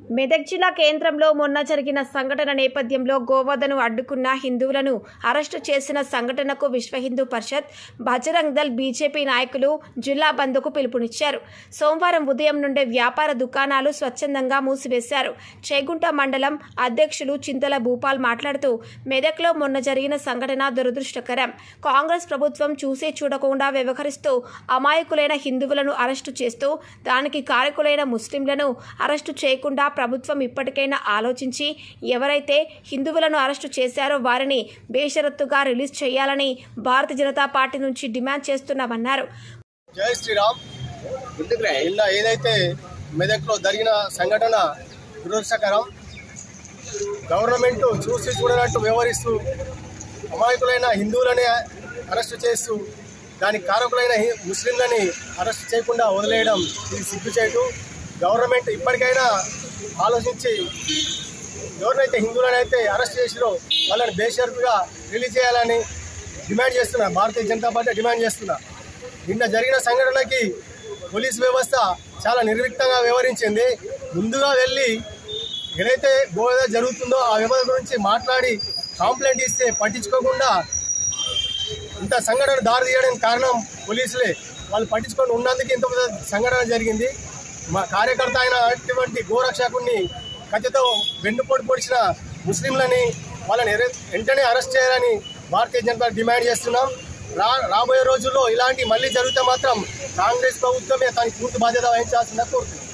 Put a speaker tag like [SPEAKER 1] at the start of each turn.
[SPEAKER 1] మెదక్ జిల్లా కేంద్రంలో మొన్న జరిగిన సంఘటన నేపథ్యంలో గోవధను అడ్డుకున్న హిందువులను అరెస్టు చేసిన సంఘటనకు విశ్వ హిందూ పరిషత్ బజరంగ్ దల్ బీజేపీ నాయకులు జిల్లా బంద్కు పిలుపునిచ్చారు సోమవారం ఉదయం నుండే వ్యాపార దుకాణాలు స్వచ్ఛందంగా మూసివేశారు చేగుంట మండలం అధ్యక్షులు చింతల భూపాల్ మాట్లాడుతూ మెదక్లో మొన్న జరిగిన సంఘటన దురదృష్టకరం కాంగ్రెస్ ప్రభుత్వం చూసే చూడకుండా వ్యవహరిస్తూ అమాయకులైన హిందువులను అరెస్టు చేస్తూ దానికి కారకులైన ముస్లింలను అరెస్టు చేయకుండా ప్రభుత్వం ఇప్పటికైనా ఆలోచించి ఎవరైతే హిందువులను అరెస్టు చేశారో వారిని బేషరత్తుగా రిలీజ్ చేయాలని భారతీయ జనతా పార్టీ నుంచి డిమాండ్ చేస్తున్నామన్నారు
[SPEAKER 2] జై శ్రీరామ్ నిన్న ఏదైతే మెదక్లో జరిగిన సంఘటన దురదృష్టకరం గవర్నమెంట్ చూసి చూడనట్టు వ్యవహరిస్తూ అమాయకులైన హిందువులని అరెస్టు చేస్తూ దానికి కారకులైన హి- ముస్లింలని అరెస్ట్ చేయకుండా వదిలేయడం ఇది సిగ్గుచేటు గవర్నమెంట్ ఇప్పటికైనా ఆలోచించి ఎవరినైతే హిందువులను అయితే అరెస్ట్ చేసిరో వాళ్ళని బేషరతుగా రిలీజ్ చేయాలని డిమాండ్ చేస్తున్నా భారతీయ జనతా పార్టీ డిమాండ్ చేస్తున్నా నిన్న జరిగిన సంఘటనకి పోలీస్ వ్యవస్థ చాలా నిర్విక్తంగా వ్యవహరించింది ముందుగా వెళ్ళి ఏదైతే గోదా జరుగుతుందో ఆ వ్యవస్థ గురించి మాట్లాడి కాంప్లైంట్ ఇస్తే పట్టించుకోకుండా ఇంత సంఘటన దారి తీయడానికి కారణం పోలీసులే వాళ్ళు పట్టించుకొని ఉన్నందుకు ఇంత పెద్ద సంఘటన జరిగింది మా కార్యకర్త అయిన అటువంటి గోరక్షకుని కత్తితో వెన్నుపోటు పొడిచిన ముస్లింలని వాళ్ళని ఎర- వెంటనే అరెస్ట్ చేయాలని భారతీయ జనతా డిమాండ్ చేస్తున్నాం రా రాబోయే రోజుల్లో ఇలాంటి మళ్ళీ జరిగితే మాత్రం కాంగ్రెస్ ప్రభుత్వమే దానికి పూర్తి బాధ్యత వహించాల్సిందిగా కోరుతున్నాం